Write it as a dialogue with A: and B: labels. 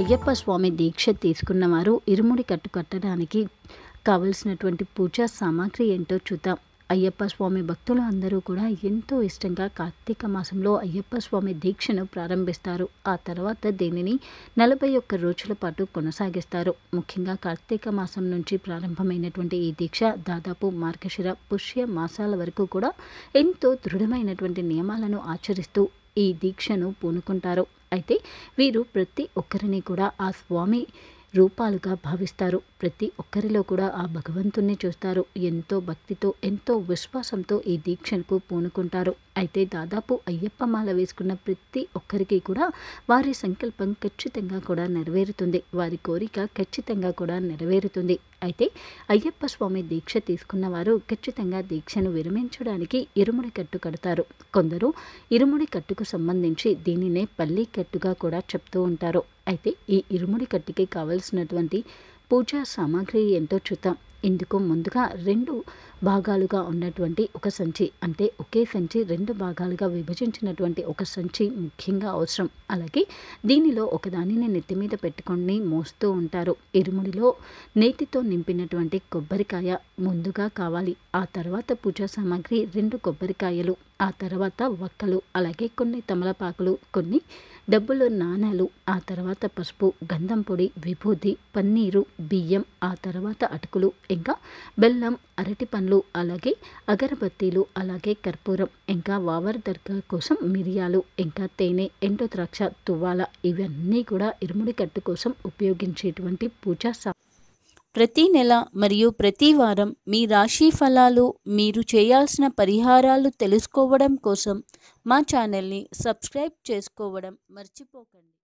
A: అయ్యప్ప స్వామి దీక్ష తీసుకున్న వారు ఇరుముడి కట్టు కట్టడానికి కావలసినటువంటి పూజా సామాగ్రి ఏంటో చూద్దాం అయ్యప్ప స్వామి భక్తులు అందరూ కూడా ఎంతో ఇష్టంగా కార్తీక మాసంలో అయ్యప్ప స్వామి దీక్షను ప్రారంభిస్తారు ఆ తర్వాత దీనిని నలభై ఒక్క రోజుల పాటు కొనసాగిస్తారు ముఖ్యంగా కార్తీక మాసం నుంచి ప్రారంభమైనటువంటి ఈ దీక్ష దాదాపు మార్గశిర పుష్య మాసాల వరకు కూడా ఎంతో దృఢమైనటువంటి నియమాలను ఆచరిస్తూ ఈ దీక్షను పూనుకుంటారు అయితే వీరు ప్రతి ఒక్కరిని కూడా ఆ స్వామి రూపాలుగా భావిస్తారు ప్రతి ఒక్కరిలో కూడా ఆ భగవంతుణ్ణి చూస్తారు ఎంతో భక్తితో ఎంతో విశ్వాసంతో ఈ దీక్షకు పూనుకుంటారు అయితే దాదాపు అయ్యప్ప మాల వేసుకున్న ప్రతి ఒక్కరికి కూడా వారి సంకల్పం ఖచ్చితంగా కూడా నెరవేరుతుంది వారి కోరిక ఖచ్చితంగా కూడా నెరవేరుతుంది అయితే అయ్యప్ప స్వామి దీక్ష తీసుకున్న వారు ఖచ్చితంగా దీక్షను విరమించడానికి ఇరుముడి కట్టు కడతారు కొందరు ఇరుముడి కట్టుకు సంబంధించి దీనినే పల్లి కట్టుగా కూడా చెప్తూ ఉంటారు అయితే ఈ ఇరుముడి కట్టుకి కావలసినటువంటి పూజా సామాగ్రి ఎంతో చూద్దాం ఇందుకు ముందుగా రెండు భాగాలుగా ఉన్నటువంటి ఒక సంచి అంటే ఒకే సంచి రెండు భాగాలుగా విభజించినటువంటి ఒక సంచి ముఖ్యంగా అవసరం అలాగే దీనిలో ఒకదానిని నెత్తి మీద పెట్టుకొని మోస్తూ ఉంటారు ఇరుముడిలో నేతితో నింపినటువంటి కొబ్బరికాయ ముందుగా కావాలి ఆ తర్వాత పూజా సామాగ్రి రెండు కొబ్బరికాయలు ఆ తర్వాత వక్కలు అలాగే కొన్ని తమలపాకులు కొన్ని డబ్బులు నాణాలు ఆ తర్వాత పసుపు గంధం పొడి విభూది పన్నీరు బియ్యం ఆ తర్వాత అటుకులు ఇంకా బెల్లం అరటి పండ్లు అలాగే అగరబత్తీలు అలాగే కర్పూరం ఇంకా వావర్ దర్గా కోసం మిరియాలు ఇంకా తేనె ఎండు ద్రాక్ష తువ్వాల ఇవన్నీ కూడా ఇరుముడి కట్టు కోసం ఉపయోగించేటువంటి పూజా సా
B: ప్రతి నెల మరియు ప్రతి వారం మీ రాశి ఫలాలు మీరు చేయాల్సిన పరిహారాలు తెలుసుకోవడం కోసం మా ఛానల్ని సబ్స్క్రైబ్ చేసుకోవడం మర్చిపోకండి